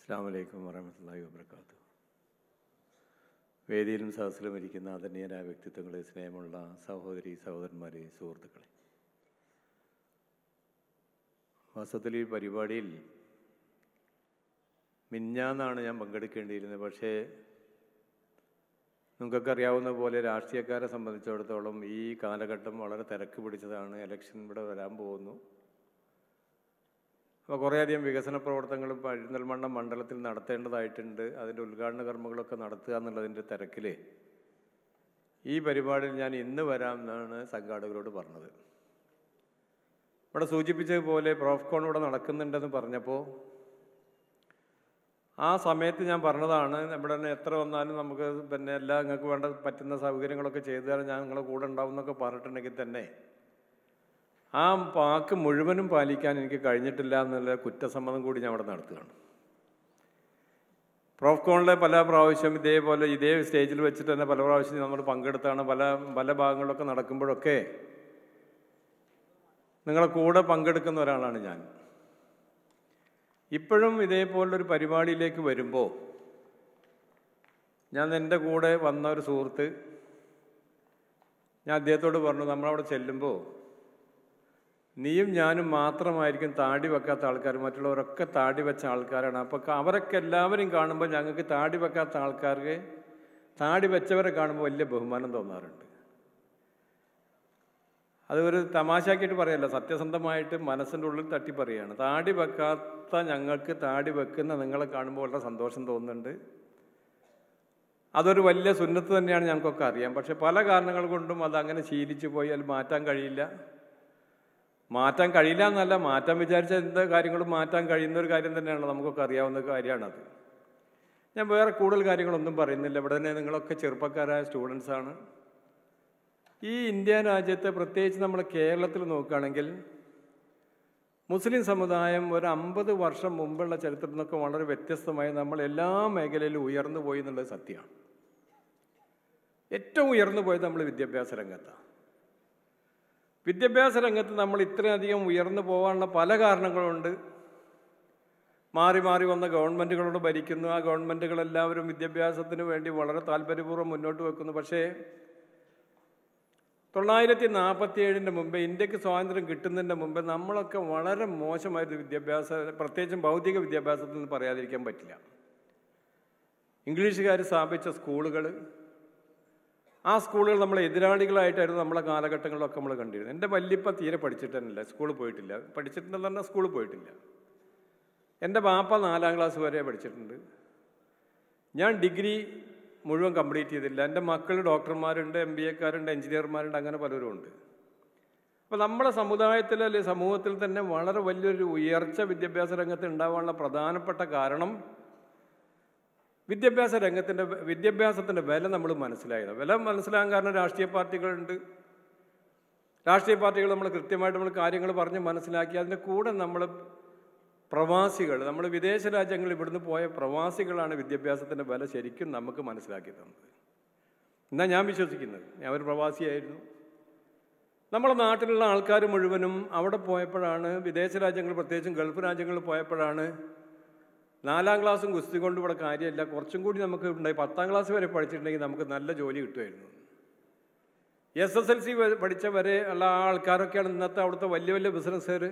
അസ്സാം വലൈക്കും വറഹമത്തല്ലാഹി വാബർക്കാത്തു വേദിയിലും സദസ്സിലും ഇരിക്കുന്ന ആദരണീയരായ വ്യക്തിത്വങ്ങളെ സ്നേഹമുള്ള സഹോദരി സഹോദരന്മാരെ സുഹൃത്തുക്കളെ വാസ്തവത്തിൽ ഈ പരിപാടിയിൽ മിഞ്ഞാന്നാണ് ഞാൻ പങ്കെടുക്കേണ്ടിയിരുന്നത് പക്ഷേ നിങ്ങൾക്കൊക്കെ അറിയാവുന്ന പോലെ രാഷ്ട്രീയക്കാരെ സംബന്ധിച്ചിടത്തോളം ഈ കാലഘട്ടം വളരെ തിരക്ക് പിടിച്ചതാണ് ഇലക്ഷൻ ഇവിടെ വരാൻ പോകുന്നു അപ്പോൾ കുറേയധികം വികസന പ്രവർത്തനങ്ങൾ പെരിന്തൽമണ്ണ മണ്ഡലത്തിൽ നടത്തേണ്ടതായിട്ടുണ്ട് അതിൻ്റെ ഉദ്ഘാടന കർമ്മങ്ങളൊക്കെ നടത്തുക എന്നുള്ളതിൻ്റെ തിരക്കിൽ ഈ പരിപാടിയിൽ ഞാൻ ഇന്ന് വരാം എന്നാണ് സംഘാടകരോട് പറഞ്ഞത് ഇവിടെ സൂചിപ്പിച്ചതുപോലെ പ്രോഫ്കോൺ ഇവിടെ നടക്കുന്നുണ്ടെന്ന് പറഞ്ഞപ്പോൾ ആ സമയത്ത് ഞാൻ പറഞ്ഞതാണ് ഇവിടെ തന്നെ എത്ര വന്നാലും നമുക്ക് പിന്നെ എല്ലാം നിങ്ങൾക്ക് വേണ്ട പറ്റുന്ന സൗകര്യങ്ങളൊക്കെ ചെയ്തു തരാൻ ഞാൻ നിങ്ങളെ കൂടെ ഉണ്ടാവും എന്നൊക്കെ പറഞ്ഞിട്ടുണ്ടെങ്കിൽ തന്നെ ആ വാക്ക് മുഴുവനും പാലിക്കാൻ എനിക്ക് കഴിഞ്ഞിട്ടില്ല എന്നുള്ള കുറ്റസമ്മതം കൂടി ഞാൻ അവിടെ നടത്തുകയാണ് പ്രോഫ്കോണിലെ പല പ്രാവശ്യം ഇതേപോലെ ഇതേ സ്റ്റേജിൽ വെച്ചിട്ട് തന്നെ പല പ്രാവശ്യം നമ്മൾ പങ്കെടുത്താണ് പല പല ഭാഗങ്ങളിലൊക്കെ നടക്കുമ്പോഴൊക്കെ നിങ്ങളെ കൂടെ പങ്കെടുക്കുന്ന ഒരാളാണ് ഞാൻ ഇപ്പോഴും ഇതേപോലൊരു പരിപാടിയിലേക്ക് വരുമ്പോൾ ഞാൻ എൻ്റെ കൂടെ വന്ന ഒരു സുഹൃത്ത് ഞാൻ അദ്ദേഹത്തോട് പറഞ്ഞു നമ്മളവിടെ ചെല്ലുമ്പോൾ നീയും ഞാനും മാത്രമായിരിക്കും താടി വെക്കാത്ത ആൾക്കാർ മറ്റുള്ളവരൊക്കെ താടി വെച്ച ആൾക്കാരാണ് അപ്പോൾ അവരൊക്കെ എല്ലാവരും കാണുമ്പോൾ ഞങ്ങൾക്ക് താടി വെക്കാത്ത ആൾക്കാർക്ക് താടി വെച്ചവരെ കാണുമ്പോൾ വലിയ ബഹുമാനം തോന്നാറുണ്ട് അത് ഒരു തമാശാക്കിയിട്ട് പറയല്ല സത്യസന്ധമായിട്ട് മനസ്സിൻ്റെ ഉള്ളിൽ തട്ടി പറയുകയാണ് താടി വെക്കാത്ത ഞങ്ങൾക്ക് താടി വെക്കുന്ന നിങ്ങളെ കാണുമ്പോൾ വളരെ സന്തോഷം തോന്നുന്നുണ്ട് അതൊരു വലിയ സുന്നത്ത് തന്നെയാണ് ഞങ്ങൾക്കൊക്കെ അറിയാം പക്ഷെ പല കാരണങ്ങൾ കൊണ്ടും അത് അങ്ങനെ ശീലിച്ചു പോയി അത് മാറ്റാൻ കഴിയില്ല മാറ്റാൻ കഴിയില്ല എന്നല്ല മാറ്റാൻ വിചാരിച്ച എന്ത് കാര്യങ്ങളും മാറ്റാൻ കഴിയുന്ന ഒരു കാര്യം തന്നെയാണ് നമുക്കൊക്കെ അറിയാവുന്ന കാര്യമാണത് ഞാൻ വേറെ കൂടുതൽ കാര്യങ്ങളൊന്നും പറയുന്നില്ല ഇവിടെ തന്നെ നിങ്ങളൊക്കെ ചെറുപ്പക്കാരായ സ്റ്റുഡൻസാണ് ഈ ഇന്ത്യ രാജ്യത്തെ പ്രത്യേകിച്ച് നമ്മൾ കേരളത്തിൽ നോക്കുകയാണെങ്കിൽ മുസ്ലിം സമുദായം ഒരു അമ്പത് വർഷം മുമ്പുള്ള ചരിത്രത്തിൽ നിന്നൊക്കെ വളരെ വ്യത്യസ്തമായി നമ്മൾ എല്ലാ മേഖലയിലും ഉയർന്നു പോയി എന്നുള്ളത് സത്യമാണ് ഏറ്റവും ഉയർന്നു പോയത് നമ്മൾ വിദ്യാഭ്യാസ രംഗത്താണ് വിദ്യാഭ്യാസ രംഗത്ത് നമ്മൾ ഇത്രയധികം ഉയർന്നു പോകാനുള്ള പല കാരണങ്ങളുണ്ട് മാറി മാറി വന്ന ഗവൺമെൻറ്റുകളോട് ഭരിക്കുന്നു ആ ഗവൺമെൻറ്റുകളെല്ലാവരും വിദ്യാഭ്യാസത്തിന് വേണ്ടി വളരെ താല്പര്യപൂർവ്വം മുന്നോട്ട് വെക്കുന്നു പക്ഷേ തൊള്ളായിരത്തി നാൽപ്പത്തി ഏഴിൻ്റെ മുമ്പ് ഇന്ത്യക്ക് സ്വാതന്ത്ര്യം കിട്ടുന്നതിൻ്റെ മുമ്പ് നമ്മളൊക്കെ വളരെ മോശമായിരുന്നു വിദ്യാഭ്യാസ പ്രത്യേകിച്ചും ഭൗതിക വിദ്യാഭ്യാസത്തിൽ നിന്ന് പറയാതിരിക്കാൻ പറ്റില്ല ഇംഗ്ലീഷുകാർ സ്ഥാപിച്ച സ്കൂളുകൾ ആ സ്കൂളുകൾ നമ്മളെ എതിരാളികളായിട്ടായിരുന്നു നമ്മളെ കാലഘട്ടങ്ങളിലൊക്കെ നമ്മൾ കണ്ടിരുന്നത് എൻ്റെ വല്യപ്പ തീരെ പഠിച്ചിട്ടല്ല സ്കൂളിൽ പോയിട്ടില്ല പഠിച്ചിട്ടുണ്ടെന്ന് പറഞ്ഞാൽ സ്കൂളിൽ പോയിട്ടില്ല എൻ്റെ ബാപ്പ നാലാം ക്ലാസ് വരെ പഠിച്ചിട്ടുണ്ട് ഞാൻ ഡിഗ്രി മുഴുവൻ കംപ്ലീറ്റ് ചെയ്തില്ല എൻ്റെ മക്കൾ ഡോക്ടർമാരുണ്ട് എം ബി എക്കാരുണ്ട് എഞ്ചിനീയർമാരുണ്ട് അങ്ങനെ പലരും ഉണ്ട് അപ്പോൾ നമ്മുടെ സമുദായത്തിൽ അല്ലെങ്കിൽ സമൂഹത്തിൽ തന്നെ വളരെ വലിയൊരു ഉയർച്ച വിദ്യാഭ്യാസ രംഗത്ത് ഉണ്ടാകാനുള്ള പ്രധാനപ്പെട്ട കാരണം വിദ്യാഭ്യാസ രംഗത്തിൻ്റെ വിദ്യാഭ്യാസത്തിൻ്റെ വില നമ്മൾ മനസ്സിലായത് വില മനസ്സിലാകാൻ കാരണം രാഷ്ട്രീയ പാർട്ടികളുണ്ട് രാഷ്ട്രീയ പാർട്ടികൾ നമ്മൾ കൃത്യമായിട്ട് നമ്മൾ കാര്യങ്ങൾ പറഞ്ഞ് മനസ്സിലാക്കി അതിൻ്റെ കൂടെ നമ്മൾ പ്രവാസികൾ നമ്മൾ വിദേശ രാജ്യങ്ങളിൽ ഇവിടുന്ന് പോയ പ്രവാസികളാണ് വിദ്യാഭ്യാസത്തിൻ്റെ വില ശരിക്കും നമുക്ക് മനസ്സിലാക്കി തന്നത് എന്നാ ഞാൻ വിശ്വസിക്കുന്നത് ഞാൻ ഒരു പ്രവാസിയായിരുന്നു നമ്മുടെ നാട്ടിലുള്ള ആൾക്കാർ മുഴുവനും അവിടെ പോയപ്പോഴാണ് വിദേശ രാജ്യങ്ങൾ പ്രത്യേകിച്ചും ഗൾഫ് രാജ്യങ്ങളിൽ പോയപ്പോഴാണ് നാലാം ക്ലാസ്സും കുസ്തി കൊണ്ട് ഇവിടെ കാര്യമില്ല കുറച്ചും കൂടി നമുക്ക് ഉണ്ടായി പത്താം ക്ലാസ് വരെ പഠിച്ചിട്ടുണ്ടെങ്കിൽ നമുക്ക് നല്ല ജോലി കിട്ടുമായിരുന്നു എസ് എസ് എൽ സി പഠിച്ച വരെ ഉള്ള ആൾക്കാരൊക്കെയാണ് ഇന്നത്തെ അവിടുത്തെ വലിയ വലിയ ബിസിനസ്സുകാർ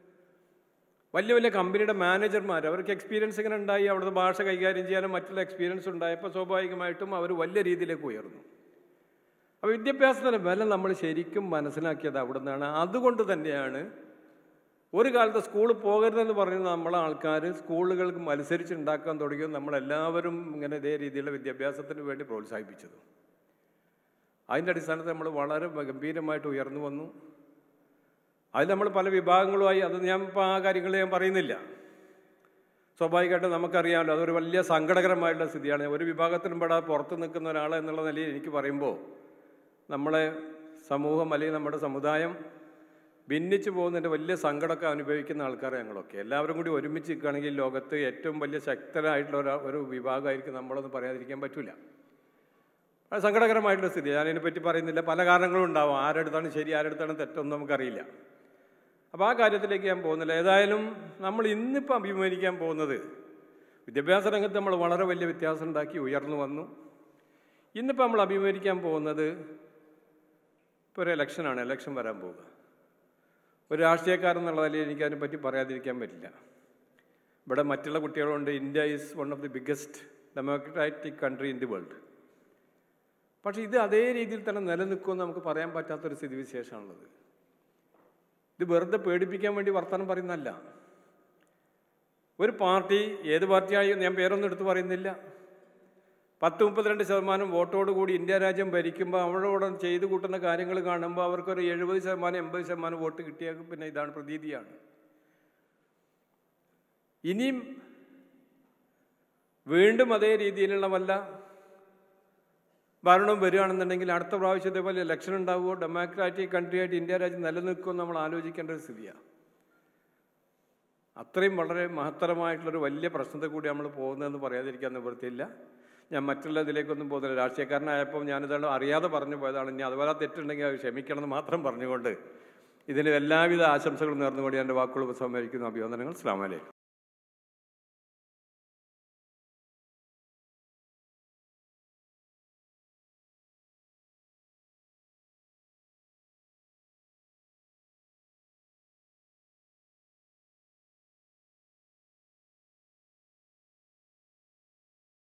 വലിയ വലിയ കമ്പനിയുടെ മാനേജർമാർ അവർക്ക് എക്സ്പീരിയൻസ് ഇങ്ങനെ ഉണ്ടായി അവിടുത്തെ ഭാഷ കൈകാര്യം ചെയ്യാനും മറ്റുള്ള എക്സ്പീരിയൻസ് ഉണ്ടായപ്പോൾ സ്വാഭാവികമായിട്ടും അവർ വലിയ രീതിയിലേക്ക് ഉയർന്നു അപ്പോൾ വിദ്യാഭ്യാസത്തിൻ്റെ വില നമ്മൾ ശരിക്കും മനസ്സിലാക്കിയത് അവിടെ നിന്നാണ് അതുകൊണ്ട് തന്നെയാണ് ഒരു കാലത്ത് സ്കൂളിൽ പോകരുതെന്ന് പറയുന്ന നമ്മളെ ആൾക്കാർ സ്കൂളുകൾക്ക് മത്സരിച്ചുണ്ടാക്കാൻ തുടങ്ങിയത് നമ്മളെല്ലാവരും ഇങ്ങനെ ഇതേ രീതിയിലുള്ള വിദ്യാഭ്യാസത്തിന് വേണ്ടി പ്രോത്സാഹിപ്പിച്ചത് അതിൻ്റെ അടിസ്ഥാനത്തിൽ നമ്മൾ വളരെ ഗംഭീരമായിട്ട് ഉയർന്നു വന്നു അതിൽ നമ്മൾ പല വിഭാഗങ്ങളുമായി അത് ഞാൻ ഇപ്പോൾ ആ കാര്യങ്ങൾ ഞാൻ പറയുന്നില്ല സ്വാഭാവികമായിട്ടും നമുക്കറിയാമല്ലോ അതൊരു വലിയ സങ്കടകരമായിട്ടുള്ള സ്ഥിതിയാണ് ഒരു വിഭാഗത്തിലും പെടാതെ പുറത്ത് നിൽക്കുന്ന ഒരാൾ എന്നുള്ള നിലയിൽ എനിക്ക് പറയുമ്പോൾ നമ്മളെ സമൂഹം അല്ലെങ്കിൽ നമ്മുടെ സമുദായം ഭിന്നിച്ചു പോകുന്നതിൻ്റെ വലിയ സങ്കടമൊക്കെ അനുഭവിക്കുന്ന ആൾക്കാർ ഞങ്ങളൊക്കെ എല്ലാവരും കൂടി ഒരുമിച്ച് നിൽക്കുകയാണെങ്കിൽ ലോകത്ത് ഏറ്റവും വലിയ ശക്തരായിട്ടുള്ള ഒരു ഒരു വിഭാഗമായിരിക്കും നമ്മളൊന്നും പറയാതിരിക്കാൻ പറ്റില്ല അത് സങ്കടകരമായിട്ടുള്ള സ്ഥിതി ഞാനതിനെ പറ്റി പറയുന്നില്ല പല കാരണങ്ങളും ഉണ്ടാവും ആരെടുത്താണ് ശരി ആരെടുത്താണ് തെറ്റൊന്നും നമുക്കറിയില്ല അപ്പോൾ ആ കാര്യത്തിലേക്ക് ഞാൻ പോകുന്നില്ല ഏതായാലും നമ്മൾ ഇന്നിപ്പോൾ അഭിമുഖീകരിക്കാൻ പോകുന്നത് വിദ്യാഭ്യാസ രംഗത്ത് നമ്മൾ വളരെ വലിയ വ്യത്യാസം ഉണ്ടാക്കി ഉയർന്നു വന്നു ഇന്നിപ്പോൾ നമ്മൾ അഭിമുഖീകരിക്കാൻ പോകുന്നത് ഇപ്പോൾ ഒരു ഇലക്ഷനാണ് ഇലക്ഷൻ വരാൻ പോവുക ഒരു രാഷ്ട്രീയക്കാരൻ എന്നുള്ള നിലയിൽ എനിക്ക് അതിനെപ്പറ്റി പറയാതിരിക്കാൻ പറ്റില്ല ഇവിടെ മറ്റുള്ള കുട്ടികളുണ്ട് India is one of the biggest democratic country in the world പക്ഷേ ഇത് അതേ രീതിയിൽ തന്നെ നിലനിൽക്കുമെന്ന് നമുക്ക് പറയാൻ പറ്റാത്തൊരു സ്ഥിതിവിശേഷമാണുള്ളത് ഇത് വെറുതെ പേടിപ്പിക്കാൻ വേണ്ടി വർത്തമാനം പറയുന്നതല്ല ഒരു പാർട്ടി ഏത് പാർട്ടിയായി ഞാൻ പേരൊന്നും എടുത്തു പറയുന്നില്ല പത്ത് മുപ്പത്തിരണ്ട് ശതമാനം വോട്ടോട് കൂടി ഇന്ത്യ രാജ്യം ഭരിക്കുമ്പോൾ അവരോട് ചെയ്തു കൂട്ടുന്ന കാര്യങ്ങൾ കാണുമ്പോൾ അവർക്കൊരു എഴുപത് ശതമാനം എൺപത് ശതമാനം വോട്ട് കിട്ടിയാൽ പിന്നെ ഇതാണ് പ്രതീതിയാണ് ഇനിയും വീണ്ടും അതേ രീതിയിലുള്ള വല്ല ഭരണം വരികയാണെന്നുണ്ടെങ്കിൽ അടുത്ത പ്രാവശ്യം ഇതേപോലെ ഇലക്ഷൻ ഉണ്ടാവുമോ ഡെമോക്രാറ്റിക് കൺട്രി ആയിട്ട് ഇന്ത്യ രാജ്യം നിലനിൽക്കുമോ നമ്മൾ ആലോചിക്കേണ്ട ഒരു സ്ഥിതിയാണ് അത്രയും വളരെ മഹത്തരമായിട്ടുള്ളൊരു വലിയ പ്രശ്നത്തെ കൂടി നമ്മൾ പോകുന്നതെന്ന് പറയാതിരിക്കാൻ നിവൃത്തിയില്ല ഞാൻ മറ്റുള്ള ഇതിലേക്കൊന്നും പോകുന്നില്ല രാഷ്ട്രീയക്കാരനായപ്പോൾ ഞാനിതാണ് അറിയാതെ പറഞ്ഞു പോയതാണ് ഇനി അതുപോലെ തെറ്റുണ്ടെങ്കിൽ അത് ക്ഷമിക്കണം എന്ന് മാത്രം പറഞ്ഞുകൊണ്ട് ഇതിന് എല്ലാവിധ ആശംസകളും നേർന്നുകൊണ്ട് എൻ്റെ വാക്കുകൾ ഉപസംഹരിക്കുന്നു അഭിനന്ദനങ്ങൾ അസ്ലാമലൈക്കും